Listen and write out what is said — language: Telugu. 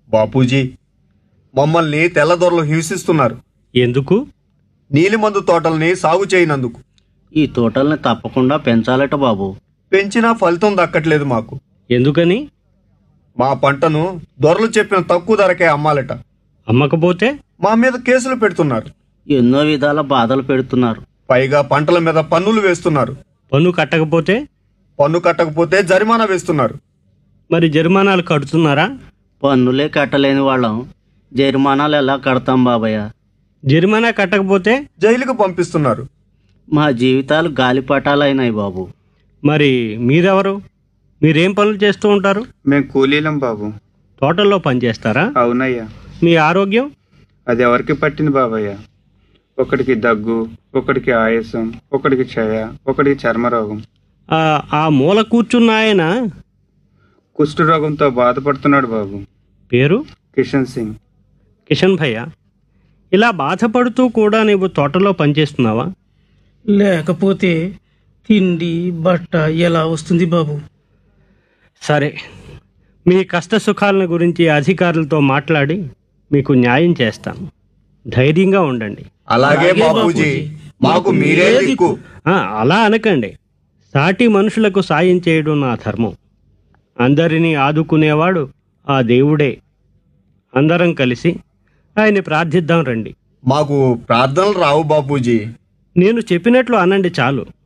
బాపూజీ మమ్మల్ని తెల్లదొరలు హింసిస్తున్నారు ఎందుకు నీలిమందు తోటల్ని సాగు చేయనందుకు ఈ తోటల్ని తప్పకుండా పెంచాలట బాబు పెంచినా ఫలితం దక్కట్లేదు మాకు ఎందుకని మా పంటను దొరలు చెప్పిన తక్కువ ధరకే అమ్మాలట అమ్మకపోతే మా మీద కేసులు పెడుతున్నారు ఎన్నో విధాల బాధలు పెడుతున్నారు పైగా పంటల మీద పన్నులు వేస్తున్నారు పన్ను కట్టకపోతే పన్ను కట్టకపోతే జరిమానా వేస్తున్నారు మరి జరిమానాలు కడుతున్నారా పన్నులే కట్టలేని వాళ్ళం జరిమానాలు ఎలా కడతాం బాబయ్య జరిమానా కట్టకపోతే జైలుకు పంపిస్తున్నారు మా జీవితాలు గాలిపటాలైనాయి బాబు మరి మీరెవరు మీరేం పనులు చేస్తూ ఉంటారు మేము కూలీలం బాబు తోటల్లో పని చేస్తారా అవునయ్యా మీ ఆరోగ్యం అది ఎవరికి పట్టింది బాబయ్య ఒకడికి దగ్గు ఒకడికి ఆయాసం ఒకడికి క్షయ ఒకడికి చర్మరోగం ఆ, ఆ మూల కూర్చున్న ఆయన కుష్టు రోగంతో బాధపడుతున్నాడు బాబు పేరు కిషన్ సింగ్ కిషన్ భయ్య ఇలా బాధపడుతూ కూడా నీవు తోటలో పనిచేస్తున్నావా లేకపోతే తిండి బట్ట ఎలా వస్తుంది బాబు సరే మీ కష్ట సుఖాలను గురించి అధికారులతో మాట్లాడి మీకు న్యాయం చేస్తాను ధైర్యంగా ఉండండి అలాగే బాపూజీ మాకు మీరే దిక్కు ఆ, అలా అనకండి సాటి మనుషులకు సాయం చేయడం నా ధర్మం అందరినీ ఆదుకునేవాడు ఆ దేవుడే అందరం కలిసి ఆయన్ని ప్రార్థిద్దాం రండి మాకు ప్రార్థనలు రావు బాపూజీ నేను చెప్పినట్లు అనండి చాలు